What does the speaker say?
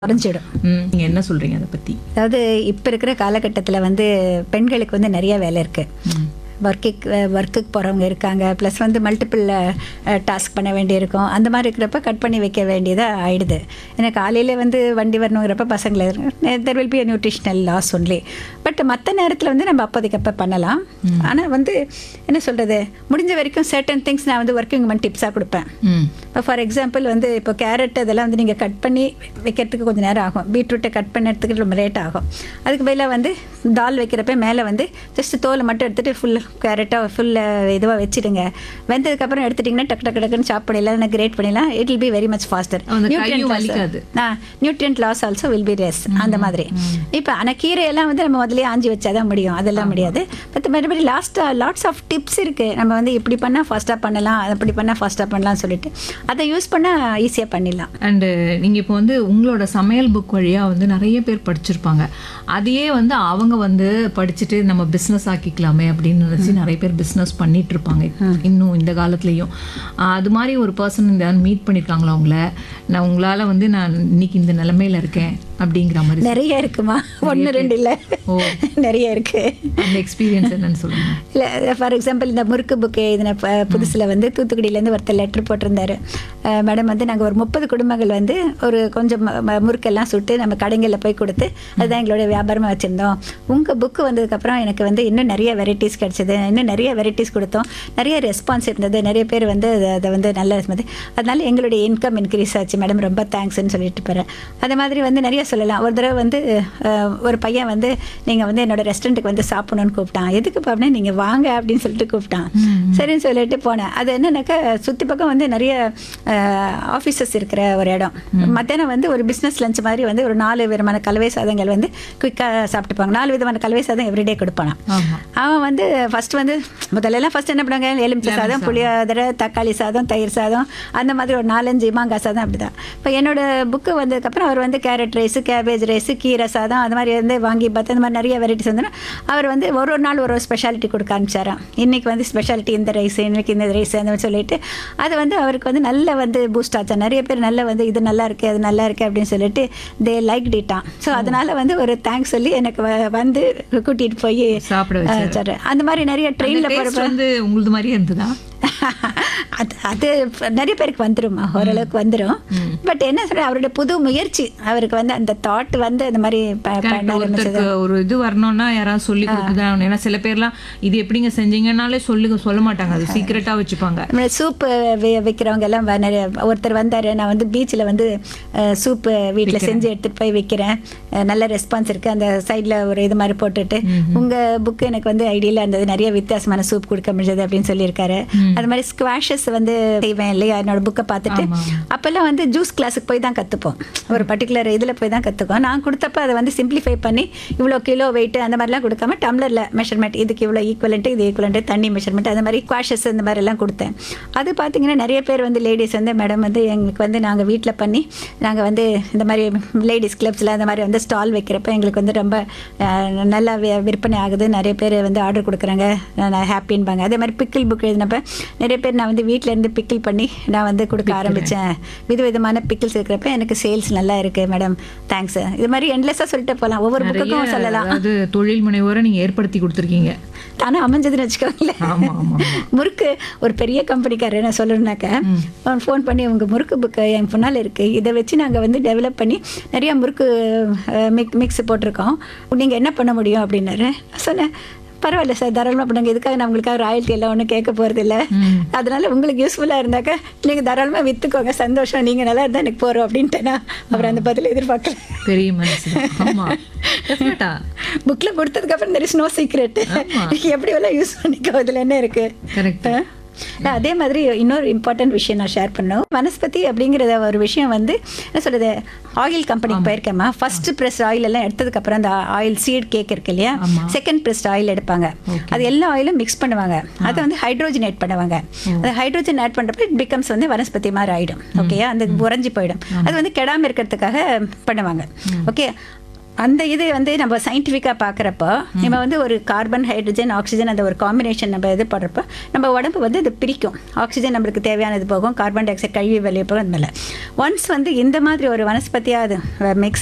குறைஞ்சிடும் ம், நீங்க என்ன சொல்றீங்க அதை பத்தி அதாவது இப்போ இருக்கிற காலகட்டத்தில் வந்து பெண்களுக்கு வந்து நிறைய வேலை இருக்குது ஒர்க்குக்கு ஒர்க்குக்கு போகிறவங்க இருக்காங்க ப்ளஸ் வந்து மல்டிபிள் டாஸ்க் பண்ண வேண்டியிருக்கும் அந்த மாதிரி இருக்கிறப்ப கட் பண்ணி வைக்க வேண்டியதாக ஆயிடுது ஏன்னா காலையில் வந்து வண்டி வரணுங்கிறப்ப பசங்களை there will be a nutritional loss only but மற்ற நேரத்தில் வந்து நம்ம அப்போதைக்கு அப்போ பண்ணலாம் ஆனால் வந்து என்ன சொல்கிறது முடிஞ்ச வரைக்கும் சர்டன் திங்ஸ் நான் வந்து ஒர்க்கிங் உமன் டிப்ஸாக கொடுப்பேன் ம் இப்போ ஃபார் எக்ஸாம்பிள் வந்து இப்போ கேரட் அதெல்லாம் வந்து நீங்கள் கட் பண்ணி வைக்கிறதுக்கு கொஞ்சம் நேரம் ஆகும் பீட்ரூட்டை கட் பண்ணுறதுக்கு ரொம்ப லேட் ஆகும் அதுக்கு பதிலாக வந்து தால் வைக்கிறப்ப மேலே வந்து ஜஸ்ட் தோலை மட்டும் எடுத்துகிட்டு ஃபுல் கேரட்டாக ஃபுல் இதுவாக வச்சுடுங்க வெந்ததுக்கப்புறம் எடுத்துட்டிங்கன்னா டக்கு டக்கு டக்குன்னு சாப் பண்ணிடலாம் இல்லை கிரேட் பண்ணிடலாம் it will be very much faster அந்த கையும் வலிக்காது. Nutrient loss also will be ரெஸ் அந்த மாதிரி இப்போ ஆனால் கீரையெல்லாம் வந்து நம்ம முதல்லயே ஆஞ்சி வச்சாதான் முடியும் அதெல்லாம் முடியாது பட் மறுபடி லாஸ்ட்டாக லாட்ஸ் ஆஃப் டிப்ஸ் இருக்குது நம்ம வந்து இப்படி பண்ணால் ஃபாஸ்ட்டாக பண்ணலாம் அப்படி பண்ணால் ஃபாஸ்ட்டாக பண்ணலாம்னு சொல்லிட்டு அதை யூஸ் பண்ணால் ஈஸியாக பண்ணிடலாம் அண்டு நீங்க இப்போ வந்து உங்களோட சமையல் புக் வழியா வந்து நிறைய பேர் படிச்சிருப்பாங்க அதையே வந்து அவங்க வந்து படிச்சுட்டு நம்ம பிஸ்னஸ் ஆக்கிக்கலாமே அப்படின்னு நினைச்சு நிறைய பேர் பிஸ்னஸ் பண்ணிட்டு இருப்பாங்க இன்னும் இந்த காலத்துலயும் ஆஹ் அது மாதிரி ஒரு பர்சன் இந்த மீட் பண்ணிருக்காங்களா உங்கள நான் உங்களால வந்து நான் இன்னைக்கு இந்த நிலைமையில இருக்கேன் அப்படிங்கிற மாதிரி நிறைய இருக்குமா ஒன்று ரெண்டு இல்லை ஓ. நிறைய இருக்குது அந்த எக்ஸ்பீரியன்ஸ் என்னன்னு சொல்லுங்க இல்லை ஃபார் எக்ஸாம்பிள் இந்த முறுக்கு புக்கு எழுதின ப புதுசில் வந்து தூத்துக்குடியிலேருந்து ஒருத்தர் லெட்டர் போட்டிருந்தாரு மேடம் வந்து நாங்கள் ஒரு முப்பது குடும்பங்கள் வந்து ஒரு கொஞ்சம் ம- ம- முறுக்கெல்லாம் சுட்டு நம்ம கடைகளில் போய் கொடுத்து அதுதான் எங்களுடைய வியாபாரமாக வச்சுருந்தோம் உங்கள் புக்கு வந்ததுக்கப்புறம் எனக்கு வந்து இன்னும் நிறைய வெரைட்டிஸ் கிடச்சிது இன்னும் நிறைய வெரைட்டிஸ் கொடுத்தோம் நிறைய ரெஸ்பான்ஸ் இருந்தது நிறைய பேர் வந்து அதை- அதை வந்து நல்ல response. அதனால எங்களுடைய இன்கம் இன்க்ரீஸ் ஆச்சு மேடம் ரொம்ப தேங்க்ஸ்ன்னு சொல்லிட்டு போகிறேன் அதே மாதிரி வந்து நிறைய சொல்லலாம் ஒரு தடவை வந்து அஹ், ஒரு பையன் வந்து நீங்கள் வந்து என்னோட ரெஸ்டாரண்ட்டுக்கு வந்து சாப்பிடணும்னு கூப்பிட்டான் எதுக்கு அப்படின்னா நீங்கள் வாங்க அப்படின்னு சொல்லிட்டு கூப்பிட்டான் சரின்னு சொல்லிட்டு போனேன் அது என்னன்னாக்கா சுற்றி பக்கம் வந்து நிறைய ஆஃபீஸஸ் இருக்கிற ஒரு இடம் மத்தியானம் வந்து ஒரு பிஸ்னஸ் லஞ்ச் மாதிரி வந்து ஒரு நாலு விதமான கலவை சாதங்கள் வந்து குயிக்காக சாப்பிட்டுப்பாங்க நாலு விதமான கலவை சாதம் எவ்ரிடே கொடுப்பானான் ஆமா அவன் வந்து ஃபர்ஸ்ட் வந்து முதல்ல எல்லாம் ஃபர்ஸ்ட் என்ன பண்ணுவாங்க எலுமிச்சை சாதம் புளியோதரை தக்காளி சாதம் தயிர் சாதம் அந்த மாதிரி ஒரு நாலஞ்சு மாங்காய் சாதம் அப்படிதான் இப்போ என்னோட புக்கு வந்ததுக்கப்புறம் அவர் வந்து கேரட் ரைஸ் கேபேஜ் ரைஸ் கீரை சாதம் அந்த மாதிரி வந்து வாங்கி பார்த்து அந்த மாதிரி நிறைய வெரைட்டிஸ் வந்து அவர் வந்து ஒரு ஒரு நாள் ஒரு ஒரு ஸ்பெஷாலிட்டி கொடுக்க ஆரம்பிச்சாராம் இன்னைக்கு வந்து ஸ்பெஷாலிட்டி இந்த ரைஸ் இன்னைக்கு இந்த ரைஸ் அந்த மாதிரி சொல்லிட்டு அது வந்து அவருக்கு வந்து நல்ல வந்து பூஸ்ட் ஆச்சா நிறைய பேர் நல்ல வந்து இது நல்லா இருக்கு அது நல்லா இருக்கு அப்படின்னு சொல்லிட்டு தே லைக் டிட்டான் ஸோ அதனால வந்து ஒரு தேங்க்ஸ் சொல்லி எனக்கு வ- வந்து கூட்டிட்டு போய் சாப்பிட வச்சாரு. சரி அந்த மாதிரி நிறைய அந்த ட்ரெயினில் taste போகிறப்ப வந்து உங்களுது மாதிரியே இருந்ததா அது அது நிறைய பேருக்கு வந்துருமா ஓரளவுக்கு வந்துடும் பட் என்ன சொல்ற அவருடைய புது முயற்சி அவருக்கு வந்து அந்த தாட் வந்து அந்த மாதிரி ப- பண்ண Correct. ஆரம்பிச்சது ஒருத்தருக்கு ஒரு இது வரணும்னா யாராவது சொல்லி கொடுத்துதான் ஆகணும். ஏன்னா சில பேர்லாம் இது எப்படிங்க செஞ்சீங்கன்னாலே சொல்லுங்க சொல்ல மாட்டாங்க அது சீக்கிரட்டா வச்சுப்பாங்க சூப்பு வைக்கிறவங்க எல்லாம் வ- நிறைய ஒருத்தர் வந்தார் நான் வந்து பீச்சில் வந்து சூப்பு வீட்டில் செஞ்சு எடுத்துகிட்டு போய் விற்கிறேன் நல்ல ரெஸ்பான்ஸ் இருக்குது அந்த சைடில் ஒரு இது மாதிரி போட்டுட்டு உங்கள் புக்கு எனக்கு வந்து ஐடியில் இருந்தது நிறைய வித்தியாசமான சூப் கொடுக்க முடிஞ்சது அப்படின்னு சொல்லியிருக்காரு அது மாதிரி ஸ்குவாஷஸ் வந்து செய்வேன் இல்லையா என்னோட புக்கை பார்த்துட்டு ஆமா. அப்போல்லாம் வந்து ஜூஸ் கிளாஸுக்கு போய் தான் கற்றுப்போம் ஒரு பர்டிகுலர் இதில் போய் தான் கற்றுக்கோம் நான் கொடுத்தப்ப அதை வந்து சிம்பிளிஃபை பண்ணி இவ்வளோ கிலோ வெயிட் அந்த மாதிரிலாம் கொடுக்காம டம்ளரில் மெஷர்மெண்ட் இதுக்கு இவ்வளோ ஈக்குவலண்ட்டு இது ஈக்குவலண்ட்டு தண்ணி மெஷர்மெண்ட் அந்த மாதிரி குவாஷஸ் இந்த மாதிரி எல்லாம் கொடுத்தேன் அது பார்த்தீங்கன்னா நிறைய பேர் வந்து லேடிஸ் வந்து மேடம் வந்து எங்களுக்கு வந்து நாங்கள் வீட்டில் பண்ணி நாங்கள் வந்து இந்த மாதிரி லேடிஸ் கிளப்ஸில் அந்த மாதிரி வந்து ஸ்டால் வைக்கிறப்ப எங்களுக்கு வந்து ரொம்ப அஹ், நல்லா வி- விற்பனை ஆகுது நிறைய பேர் வந்து ஆர்டர் கொடுக்குறாங்க நான் ஹாப்பின்பாங்க அதே மாதிரி பிக்கிள் புக் எழுதினப்ப நிறைய பேர் நான் வந்து வீட்டில் இருந்து பிக்கிள் பண்ணி நான் வந்து கொடுக்க ஆரம்பித்தேன் விதவிதமான பிக்கிள்ஸ் இருக்கிறப்ப எனக்கு சேல்ஸ் நல்லா இருக்கு மேடம் தேங்க்ஸ் இது மாதிரி எண்ட்லெஸ்ஸாக சொல்லிட்டு போகலாம் ஒவ்வொரு நிறைய புக்குக்கும் சொல்லலாம் அதாவது தொழில் முனைவோரை நீங்க ஏற்படுத்தி கொடுத்துருக்கீங்க தானே அமைஞ்சதுன்னு வச்சுக்கோங்களேன் ஆமா ஆமா ஆமா. முறுக்கு ஒரு பெரிய கம்பெனிக்காரர் நான் சொல்லணுன்னாக்க அவன் ஃபோன் பண்ணி உங்கள் முறுக்கு புக்கு என் முன்னால் இருக்குது இதை வச்சு நாங்கள் வந்து டெவலப் பண்ணி நிறைய முறுக்கு மிக் மிக்ஸ் போட்டிருக்கோம் நீங்கள் என்ன பண்ண முடியும் அப்படின்னாரு நான் சொன்னேன் பரவாயில்ல சார் தாராளமாக பண்ணுங்க இதுக்காக நான் உங்களுக்காக ராயல்ட்டி எல்லாம் ஒன்றும் கேட்க போகிறது இல்லை அதனால உங்களுக்கு யூஸ்ஃபுல்லாக இருந்தாக்க நீங்கள் தாராளமாக விற்றுக்கோங்க சந்தோஷம் நீங்கள் நல்லா இருந்தால் எனக்கு போகிறோம் அப்படின்ட்டேனா அவர் அந்த பதில் எதிர்பார்க்கல பெரிய மனசு ஆமா Definite ஆ. புக்கில் கொடுத்ததுக்கப்புறம் தெர் இஸ் நோ சீக்ரெட் எப்படி எல்லாம் யூஸ் பண்ணிக்கோ இதில் என்ன இருக்குது Correct. நான் அதே மாதிரி இன்னொரு இம்பார்ட்டன்ட் விஷயம் நான் ஷேர் பண்ணோம் வனஸ்பதி அப்படிங்கிறத ஒரு விஷயம் வந்து என்ன சொல்றது ஆயில் கம்பெனிக்கு போயிருக்கேம்மா ஃபர்ஸ்ட் ப்ரெஸ் ஆயில் எல்லாம் எடுத்ததுக்கு அப்புறம் அந்த ஆயில் சீட் கேக் இருக்கு இல்லையா ஆமா. செகண்ட் ப்ரெஸ்ட் ஆயில் எடுப்பாங்க அது எல்லா ஆயிலும் மிக்ஸ் பண்ணுவாங்க அதை வந்து ஹைட்ரோஜனேட் பண்ணுவாங்க அது ஹைட்ரோஜன் ஆட் பண்றப்ப இட் பிகம்ஸ் வந்து வனஸ்பதி மாதிரி ஆயிடும் ஓகேயா அந்த உறைஞ்சி போயிடும் அது வந்து கெடாம இருக்கிறதுக்காக பண்ணுவாங்க ஓகே அந்த இது வந்து நம்ம சயின்டிஃபிக்காக பார்க்குறப்போ நம்ம வந்து ஒரு கார்பன் ஹைட்ரஜன் ஆக்சிஜன் அந்த ஒரு காம்பினேஷன் நம்ம இது பண்ணுறப்போ நம்ம உடம்பு வந்து அது பிரிக்கும் ஆக்சிஜன் நம்மளுக்கு தேவையானது போகும் கார்பன் டை ஆக்சைடு கழிவு வெளியே போகும் அந்த மாதிரி ஒன்ஸ் வந்து இந்த மாதிரி ஒரு வனஸ்பதியாக அது மிக்ஸ்